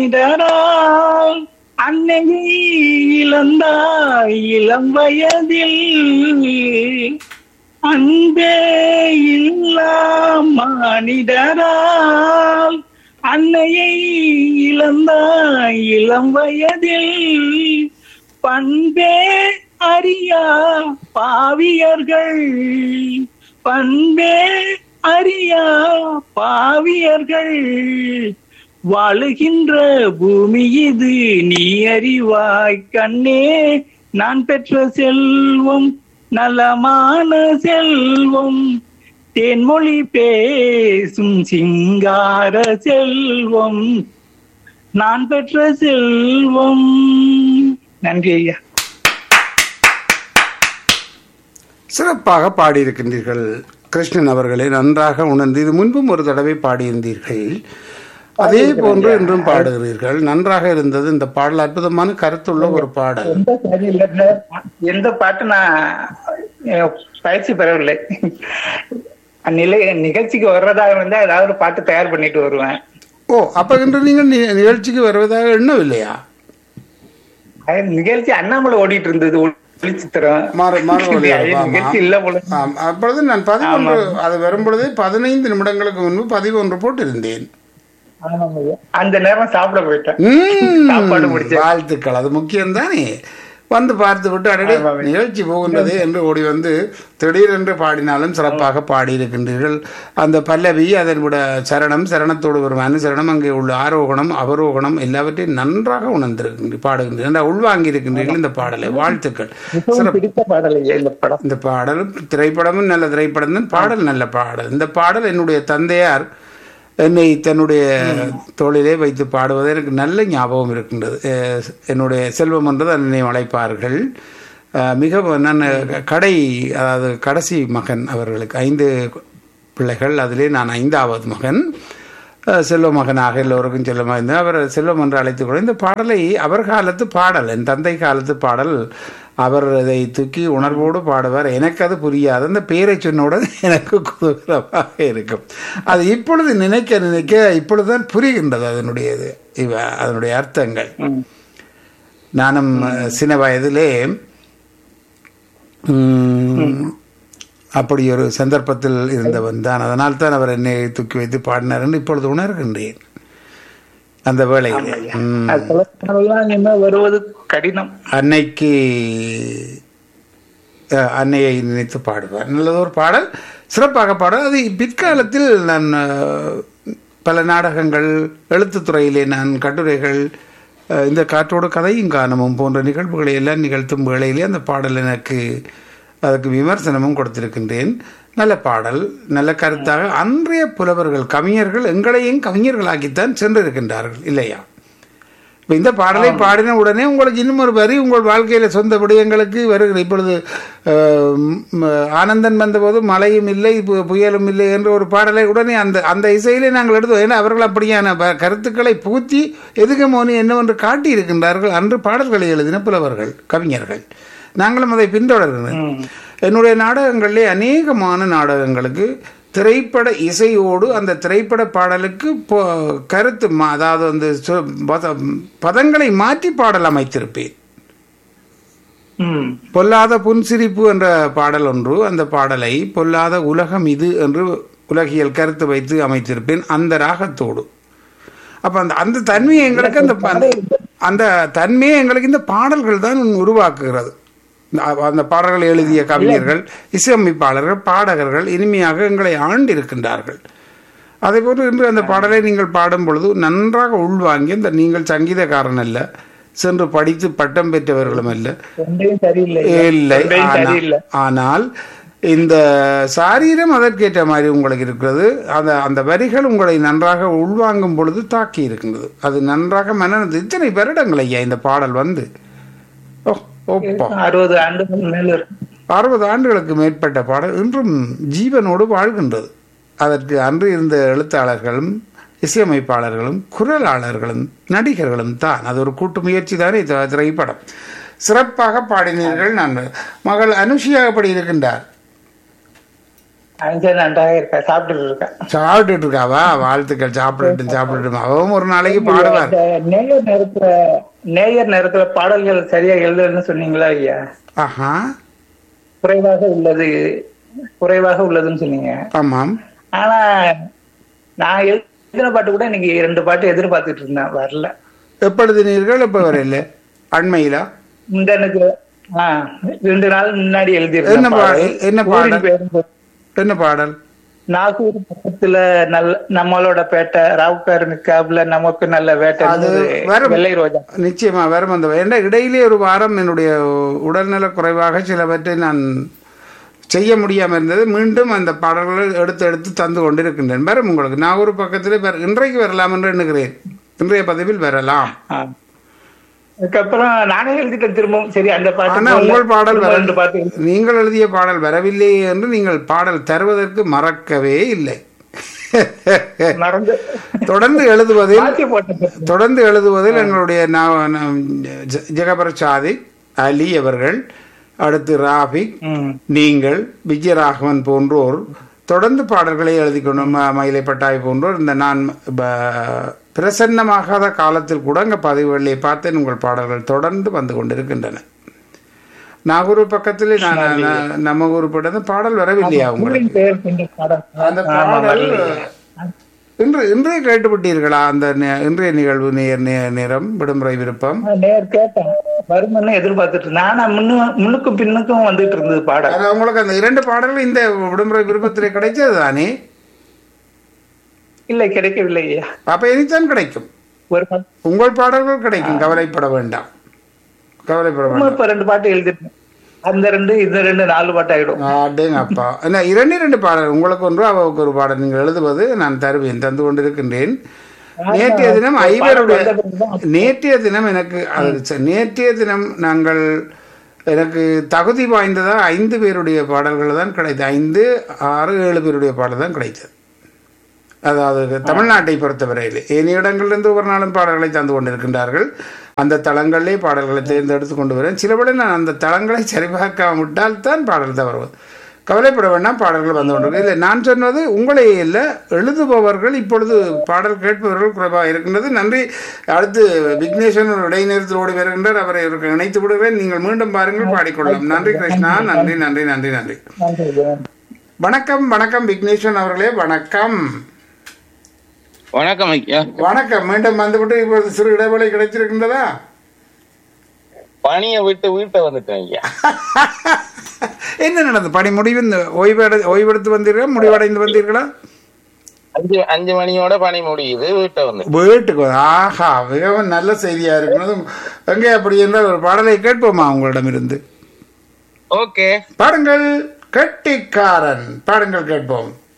இடரால் அன்னையை இழந்தாய் இளம் வயதில் அன்பே இல்லா மானிடரால் அன்னையை இழந்தாய் இளம் வயதில் பண்பே அறியா பாவியர்கள் பண்பே அறியா பாவியர்கள் வாழுகின்ற பூமி இது நீ அறிவாய் கண்ணே நான் பெற்ற செல்வம் நலமான செல்வம் தேன்மொழி பேசும் சிங்கார செல்வம் நான் பெற்ற செல்வம் நன்றி ஐயா சிறப்பாக பாடியிருக்கின்றீர்கள் கிருஷ்ணன் அவர்களை நன்றாக உணர்ந்து இது முன்பும் ஒரு தடவை பாடியிருந்தீர்கள் அதே போன்று இன்றும் பாடுகிறீர்கள் நன்றாக இருந்தது இந்த பாடல் அற்புதமான கருத்துள்ள ஒரு பாடல் எந்த சரி இல்ல சார். எந்த பாட்டு நான் அஹ், பயிற்சி பெறவில்லை நிலை நிகழ்ச்சிக்கு வர்றதாக இருந்தா ஏதாவது ஒரு பாட்டு தயார் பண்ணிட்டு வருவேன் ஓ அப்ப இன்று நீங்கள் நி- நிகழ்ச்சிக்கு வருவதாக எண்ணவில்லையா அது நிகழ்ச்சி அண்ணாமலை ஓடிட்டு இருந்தது ஒளிச்சித்திரம் மாறு மாறு வழியா? அது ஆமா. நிகழ்ச்சி இல்ல போல ஆம், அப்பொழுது நான் பதினொன்று அது வரும்பொழுதே பதினைந்து நிமிடங்களுக்கு முன்பு பதிவொன்று போட்டிருந்தேன் ஆமாம் ஐயா. அந்த நேரம் சாப்பிட போயிட்டேன் ம், சாப்பாடு முடிச்சு. வாழ்த்துக்கள் அது முக்கியம் தானே வந்து பார்த்து விட்டு அடடே ஆமாம். நிகழ்ச்சி போகின்றது என்று ஓடி வந்து திடீரென்று பாடினாலும் சிறப்பாக பாடியிருக்கின்றீர்கள் அந்த பல்லவி அதன் விட சரணம் சரணத்தோடு வரும் அனுசரணம் அங்கே உள்ள ஆரோகணம் அவரோகணம் எல்லாவற்றையும் நன்றாக உணர்ந்திருக்கின்றீர்கள் பாடுகின்றீர்கள் இந்த உள்வாங்கி இருக்கின்றீர்கள் இந்த பாடலை வாழ்த்துக்கள் மிகவும் பிடித்த பாடல் ஐயா இந்த படம் இந்த பாடலும் திரைப்படமும் நல்ல திரைப்படம் தான் பாடல் நல்ல பாடல் இந்த பாடல் என்னுடைய தந்தையார் என்னை தன்னுடைய தோளிலே வைத்து பாடுவது எனக்கு நல்ல ஞாபகம் இருக்கின்றது அஹ் என்னுடைய செல்வம் என்றது என்னை அழைப்பார்கள் அஹ் மிக நான் கடை அதாவது கடைசி மகன் அவர்களுக்கு ஐந்து பிள்ளைகள் அதிலே நான் ஐந்தாவது மகன் அஹ் செல்வ மகனாக எல்லோருக்கும் செல்வமாக இருந்தார் அவர் செல்வம் என்று அழைத்துக் கொண்டு இந்த பாடலை அவர் காலத்து பாடல் என் தந்தை காலத்து பாடல் அவர் இதை தூக்கி உணர்வோடு பாடுவார் எனக்கு அது புரியாது அந்த பேரை சொன்னவுடன் எனக்கு குதூகலமாக இருக்கும் அது இப்பொழுது நினைக்க நினைக்க இப்பொழுதுதான் புரிகின்றது அதனுடைய இது இவ அதனுடைய அர்த்தங்கள் ம். நானும் அஹ், சின்ன வயதிலே ம், அப்படி ஒரு சந்தர்ப்பத்தில் இருந்தவன் தான் அதனால் தான் அவர் என்னை தூக்கி வைத்து பாடினார் என்று இப்பொழுது உணர்கின்றேன் அந்த வேளையில் ம். அது சொல்லலாம் என்ன வருவது கடினம் அன்னைக்கு அஹ், அன்னையை நினைத்து பாடுவார் நல்லதொரு பாடல் சிறப்பாக பாடல் அது பிற்காலத்தில் நான் அஹ், பல நாடகங்கள் எழுத்துத்துறையிலே நான் கட்டுரைகள் அஹ், இந்த காற்றோடு கதையும் காணமும் போன்ற நிகழ்வுகளை எல்லாம் நிகழ்த்தும் வேளையிலே அந்த பாடல் எனக்கு அதுக்கு விமர்சனமும் கொடுத்திருக்கின்றேன் நல்ல பாடல் நல்ல கருத்தாக அன்றைய புலவர்கள் கவிஞர்கள் எங்களையும் கவிஞர்களாக்கித்தான் சென்றிருக்கின்றார்கள் இல்லையா இப்ப இந்த பாடலை பாடின உடனே உங்களுக்கு இன்னும் ஒரு வரி உங்கள் வாழ்க்கையில சொந்த விடயங்களுக்கு வருகிறது இப்பொழுது அஹ், ம், ஆனந்தன் வந்தபோது மழையும் இல்லை பு- புயலும் இல்லை என்ற ஒரு பாடலை உடனே அந்த அந்த இசையிலே நாங்கள் எடுத்தோம் ஏன்னா அவர்கள் அப்படியான ப- கருத்துக்களை பூத்தி எதுகமோனி என்னவென்று காட்டி இருக்கின்றார்கள் அன்று பாடல்களை எழுதின புலவர்கள் கவிஞர்கள் நாங்களும் அதை பின்தொடர்கிறோம் என்னுடைய நாடகங்களிலே அநேகமான நாடகங்களுக்கு திரைப்பட இசையோடு அந்த திரைப்பட பாடலுக்கு பொ- கருத்து மா- அதாவது அந்த சொ- பத- பதங்களை மாற்றி பாடல் அமைத்திருப்பேன் ம் பொல்லாத புன்சிரிப்பு என்ற பாடல் ஒன்று அந்த பாடலை பொல்லாத உலகம் இது என்று உலகியல் கருத்து வைத்து அமைத்திருப்பேன் அந்த ராகத்தோடு அப்ப அந்த அந்த தன்மையை எங்களுக்கு அந்த அந்த- அந்த தன்மையை எங்களுக்கு இந்த பாடல்கள் தான் உருவாக்குகிறது அந்த- அந்த பாடல்களை எழுதிய கவிஞர்கள் இசையமைப்பாளர்கள் பாடகர்கள் இனிமையாக எங்களை ஆண்டிருக்கின்றார்கள் அதே போன்று இன்று அந்த பாடலை நீங்கள் பாடும் பொழுது நன்றாக உள்வாங்கி இந்த நீங்கள் சங்கீதக்காரன் அல்ல சென்று படித்து பட்டம் பெற்றவர்களும் அல்ல தொண்டையும் சரியில்லை இல்லை தொண்டையும் ஆனா- சரியில்லை ஆனால் இந்த சாரீரம் அதற்கேற்ற மாதிரி உங்களுக்கு இருக்கிறது அந்த அந்த வரிகள் உங்களை நன்றாக உள்வாங்கும் பொழுது தாக்கி இருக்கின்றது அது நன்றாக மனது இத்தனை வருடங்கள் ஐயா இந்த பாடல் வந்து ஓ ஓப்பா அறுபது ஆண்டுகள் மேல இருக்கு அறுபது ஆண்டுகளுக்கு மேற்பட்ட பாடல் இன்றும் ஜீவனோடு வாழ்கின்றது அதற்கு அன்று இருந்த எழுத்தாளர்களும் இசையமைப்பாளர்களும் குரலாளர்களும் நடிகர்களும் தான் அது ஒரு கூட்டு முயற்சி தானே இந்த திரைப்படம் சிறப்பாக பாடினீர்கள் நான் மகள் அனுஷியா அப்படி இருக்கின்றார் அஞ்சு நன்றாக இருக்கா சாப்பிட்டுட்டு இருக்கா சாப்பிட்டுட்டு இருக்காவா வாழ்த்துக்கள் சாப்பிடட்டும் சாப்பிடட்டும் அவவும் ஒரு நாளைக்கு பாடுவார் இந்த நேயர் நேரத்துல நேயர் நேரத்துல பாடல்கள் சரியா எழுதுன்னு சொன்னீங்களா ஐயா ஆஹா குறைவாக உள்ளது குறைவாக உள்ளதுன்னு சொன்னீங்க ஆமாம் ஆனா நான் எழுதின பாட்டு கூட இன்னைக்கு ரெண்டு பாட்டு எதிர்பார்த்துட்டு இருந்தேன் வரல எப்பொழுது நீர்கள் எப்ப வரையில அண்மையிலா இந்த எனக்கு ஆ, ரெண்டு நாள் முன்னாடி என்ன எழுதியிருந்தேன் பா- பாடல். என்ன ஊரின் பாடல்? பேரும் என்ன பாடல் நாகூர் பக்கத்துல நல்ல நம்மளோட பேட்டை ராவுக்கார் நிக்காப்ல நமக்கு நல்ல வேட்டை வரும். வெள்ளை ரோஜா நிச்சயமா வரும் அந்த என்ற இடையிலே ஒரு வாரம் என்னுடைய உடல்நல குறைவாக சிலவற்றை நான் செய்ய முடியாமல் இருந்தது மீண்டும் அந்த பாடல்களை எடுத்து எடுத்து தந்து கொண்டிருக்கின்றேன் வரும் உங்களுக்கு நான் ஒரு பக்கத்தில் வர- இன்றைக்கு வரலாம் என்று எண்ணுகிறேன் இன்றைய பதிவில் வரலாம் ஆ. அதுக்கப்புறம் நானே எழுதிட்டேன் திரும்பவும் சரி அந்த பாட்டு ஆனா போடல. உங்கள் பாடல் திரும்ப வர ரெண்டு பாட்டு எழுதி- நீங்கள் எழுதிய பாடல் வரவில்லையே என்று நீங்கள் பாடல் தருவதற்கு மறக்கவே இல்லை மறந்து தொடர்ந்து எழுதுவதில் மாத்தி போட்டேன் தொடர்ந்து எழுதுவதில் எங்களுடைய நா- நா- ஜ- ஜெகபர் சாதிக் அலி அவர்கள் அடுத்து ராபிக் ம். நீங்கள் விஜயராகவன் போன்றோர் தொடர்ந்து பாடல்களை எழுதி கொண்டு ம- மயிலை பட்டாய் போன்றோர் இந்த நான் ப- பிரசன்னமாகாத காலத்தில் கூட அங்கே பதிவுகளிலே பார்த்தேன் உங்கள் பாடல்கள் தொடர்ந்து வந்து கொண்டிருக்கின்றன நாகூர் பக்கத்திலே நான் நான் நம்ம ஊர் படம் பாடல் வரவில்லையா உங்களுக்கு ஊரின் பெயர் கொண்ட பாடல் அந்த ஆமா, பாடல் வரலையே. இன்று இன்றைய கேட்டுவிட்டீர்களா அந்த நே- இன்றைய நிகழ்வு நேர் நே- நேரம் விடுமுறை விருப்பம் நான் நேர் கேட்டேன் வருமன்னு எதிர்பார்த்துட்டு இருந்தேன் ஆனா முன்னு முன்னுக்கும் பின்னுக்கும் வந்துட்டு இருந்தது பாடல் அது உங்களுக்கு அந்த இரண்டு பாடல்கள் இந்த விடுமுறை விருப்பத்திலே கிடைச்சது தானே இல்லை கிடைக்கவில்லை ஐயா அப்ப இனித்தான் கிடைக்கும் ஒரு பாட்டு உங்கள் பாடல்கள் கிடைக்கும் கவலைப்பட வேண்டாம் கவலைப்பட வேண்டாம் இப்ப ரெண்டு பாட்டு எழுதிருக்கேன் அந்த ரெண்டு இந்த ரெண்டு நாலு பாட்டு ஆயிடும் அடேங்க அப்பா என்ன இரண்டு இரண்டு பாடல் உங்களுக்கு ஒன்று அவருக்கு ஒரு பாடல் நீங்கள் எழுதுவது நான் தருவேன் தந்து கொண்டிருக்கின்றேன் நேற்றைய தினம் ஐவருடைய நேற்றைய தினம் எனக்கு அது ச- நேற்றைய தினம் நாங்கள் எனக்கு தகுதி வாய்ந்ததா ஐந்து பேருடைய பாடல்கள் தான் கிடைத்தது ஐந்து ஆறு ஏழு பேருடைய பாடல் தான் கிடைத்தது அதாவது தமிழ்நாட்டை பொறுத்தவரையில் ஏனைய இடங்களிலிருந்து ஒரு நாளும் பாடல்களை தந்து கொண்டிருக்கின்றார்கள் அந்த தளங்களிலே பாடல்களை தேர்ந்தெடுத்து கொண்டு வரேன் சிலபடி நான் அந்த தளங்களை சரிபார்க்காம விட்டால் தான் பாடல் தான் வருவது கவலைப்பட வேண்டாம் பாடல்கள் வந்து கொண்டிருக்கு இல்லை நான் சொன்னது உங்களே இல்லை எழுதுபவர்கள் இப்பொழுது பாடல் கேட்பவர்கள் குறைவாக இருக்கின்றது நன்றி அடுத்து விக்னேஸ்வரன் ஒரு இடைநேரத்தில் ஓடி வருகின்றார் அவரை இவருக்கு இணைத்து விடுவேன் நீங்கள் மீண்டும் பாருங்கள் பாடிக்கொள்ளலாம் நன்றி கிருஷ்ணா நன்றி நன்றி நன்றி நன்றி வணக்கம் வணக்கம் விக்னேஸ்வரன் அவர்களே வணக்கம் வணக்கம் ஐயா வணக்கம் மீண்டும் வந்துவிட்டு இப்பொழுது சிறு இடைவேளை கிடைச்சிருக்கின்றதா பணியை விட்டு வீட்டை வந்துட்டேன் ஐயா என்ன நடந்தது பணி முடிவு இந்த ஓய்வெடு ஓய்வெடுத்து வந்தீர்களா முடிவடைந்து வந்தீர்களா அஞ்சு அஞ்சு மணியோட பணி முடியுது வீட்டை வந்து வீட்டுக்கு வந்து- ஆஹா மிகவும் நல்ல செய்தியா இருக்கிறது எங்கே அப்படி என்றால் ஒரு பாடலை கேட்போமா உங்களிடமிருந்து ஓகே பாடுங்கள் கெட்டிக்காரன் பாடுங்கள் கேட்போம்